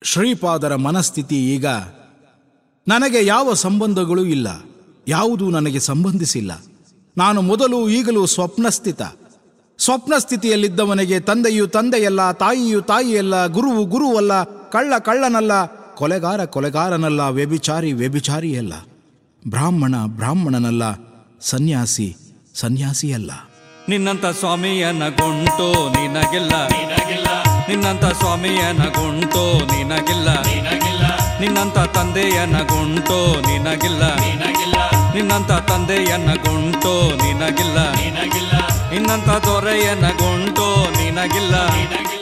ಶ್ರೀಪಾದರ ಮನಸ್ಥಿತಿ ಈಗ ನನಗೆ ಯಾವ ಸಂಬಂಧಗಳೂ ಇಲ್ಲ ಯಾವುದೂ ನನಗೆ ಸಂಬಂಧಿಸಿಲ್ಲ ನಾನು ಮೊದಲು ಈಗಲೂ ಸ್ವಪ್ನಸ್ಥಿತ ಸ್ವಪ್ನ ಸ್ಥಿತಿಯಲ್ಲಿದ್ದವನಿಗೆ ತಂದೆಯು ತಂದೆಯಲ್ಲ ತಾಯಿಯು ತಾಯಿಯಲ್ಲ ಗುರುವು ಗುರುವಲ್ಲ ಕಳ್ಳ ಕಳ್ಳನಲ್ಲ ಕೊಲೆಗಾರ ಕೊಲೆಗಾರನಲ್ಲ ವ್ಯಭಿಚಾರಿ ವ್ಯಭಿಚಾರಿಯಲ್ಲ ಬ್ರಾಹ್ಮಣ ಬ್ರಾಹ್ಮಣನಲ್ಲ ಸನ್ಯಾಸಿ ಸನ್ಯಾಸಿಯಲ್ಲ ನಿನ್ನಂತ ಸ್ವಾಮಿಯನ ಗುಂಟು ನಿನಗಿಲ್ಲ ನಿನ್ನಂತ ಸ್ವಾಮಿಯನ ಗುಂಟು ನಿನಗಿಲ್ಲ ನಿನ್ನಂತ ತಂದೆಯನ ಗುಂಟು ನಿನಗಿಲ್ಲ ನಿನ್ನಂತ ತಂದೆಯನ್ನ ಗುಂಟು ನಿನಗಿಲ್ಲ ನಿನ್ನಂತ ದೊರೆಯನ ಗುಂಟು ನಿನಗಿಲ್ಲ